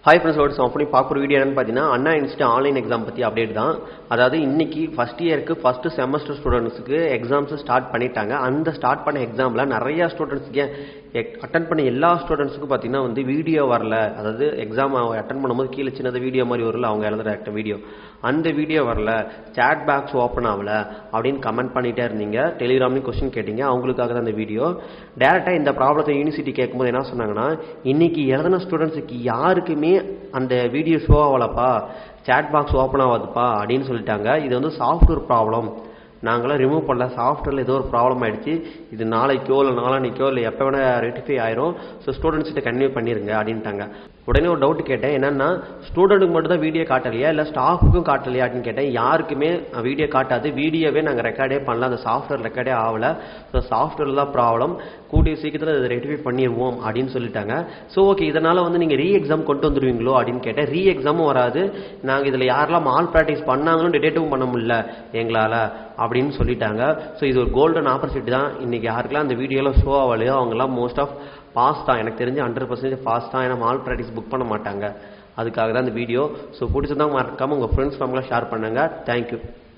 hi friends oats அப்படி பார்க்குற video என்னன்னு பார்த்தீங்கன்னா அண்ணா இன்ஸ்டா ஆன்லைன் எக்ஸாம் பற்றி அப்டேட் தான் அதாவது இன்னைக்கு ஃபர்ஸ்ட் இயருக்கு ஃபர்ஸ்ட் செமஸ்டர் ஸ்டூடெண்ட்ஸுக்கு எக்ஸாம்ஸ் ஸ்டார்ட் பண்ணிட்டாங்க அந்த ஸ்டார்ட் பண்ண எக்ஸாமில் நிறைய ஸ்டூடெண்ட்ஸ்க்கு அட்டன் பண்ண எல்லா ஸ்டூடெண்ட்ஸுக்கும் பார்த்தீங்கன்னா வந்து வீடியோ வரல அதாவது எக்ஸாம் அட்டன் பண்ணும்போது கீழே சின்னது வீடியோ மாதிரி வரல அவங்க எழுதுற வீடியோ அந்த வீடியோ வரல சேட் பாக்ஸ் ஓப்பன் ஆகல அப்படின்னு கமெண்ட் பண்ணிட்டே இருந்தீங்க டெலிகிராம்லையும் கொஸ்டின் கேட்டீங்க அவங்களுக்காக தான் அந்த வீடியோ டேரெக்டாக இந்த ப்ராப்ளத்தை யூனிவர்சிட்டி கேட்கும்போது என்ன சொன்னாங்கன்னா இன்னைக்கு எழுதின ஸ்டூடெண்ட்ஸுக்கு யாருக்குமே அந்த வீடியோ ஷோ ஆகலப்பா சேட் பாக்ஸ் ஓப்பன் ஆகாதுப்பா அப்படின்னு சொல்லிட்டாங்க இது வந்து சாஃப்ட்வேர் ப்ராப்ளம் நாங்களாம் ரிமூவ் பண்ணல சாஃப்ட்வேரில் ஏதோ ஒரு ப்ராப்ளம் ஆயிடுச்சு இது நாளைக்கோ இல்லை நாளானிக்கோ இல்லை எப்போ வேணால் ரெக்டிஃபை ஆயிரும் ஸோ ஸ்டூடெண்ட்ஸ்கிட்ட கன்வியூ பண்ணிருங்க அப்படின்ட்டாங்க உடனே ஒரு டவுட் கேட்டேன் என்னன்னா ஸ்டூடெண்ட்டுக்கு மட்டும் தான் வீடியோ காட்டலையா இல்லை ஸ்டாஃபுக்கும் காட்டலையா அப்படின்னு கேட்டேன் யாருக்குமே வீடியோ காட்டாது வீடியோவே நாங்கள் ரெக்கார்டே பண்ணல அந்த சாஃப்ட்வேர் ரெக்கார்டே ஆகல ஸோ சாஃப்ட்வேர் தான் ப்ராப்ளம் கூடிய சீக்கிரத்தில் அதை ரெக்டிஃபை பண்ணிடுவோம் அப்படின்னு சொல்லிட்டாங்க ஸோ ஓகே இதனால் வந்து நீங்கள் ரீ எக்ஸாம் கொண்டு வந்துடுவீங்களோ அப்படின்னு கேட்டேன் ரீ எக்ஸாமும் வராது நாங்கள் இதில் யாரெல்லாம் மால் ப்ராக்டிஸ் பண்ணாங்கன்னு டிடெக்டும் பண்ண முடியல எங்களால் அப்படின்னு சொல்லிட்டாங்க ஸோ இது ஒரு கோல்டன் ஆப்பர்ச்சுனிட்டி தான் இன்னைக்கு யாருக்கெல்லாம் அந்த வீடியோலாம் ஷோ ஆகலையோ அவங்கெல்லாம் மோஸ்ட் ஆஃப் பாஸ் தான் எனக்கு தெரிஞ்சு ஹண்ட்ரட் பர்சன்டேஜ் பாஸ் தான் ஏன்னா மால் ப்ராக்டிஸ் புக் பண்ண மாட்டாங்க அதுக்காக தான் இந்த வீடியோ ஸோ பிடிச்சதான் மறக்காமல் உங்கள் ஃப்ரெண்ட்ஸ் ஃபேமிலியாக ஷேர் பண்ணுங்கள் தேங்க்யூ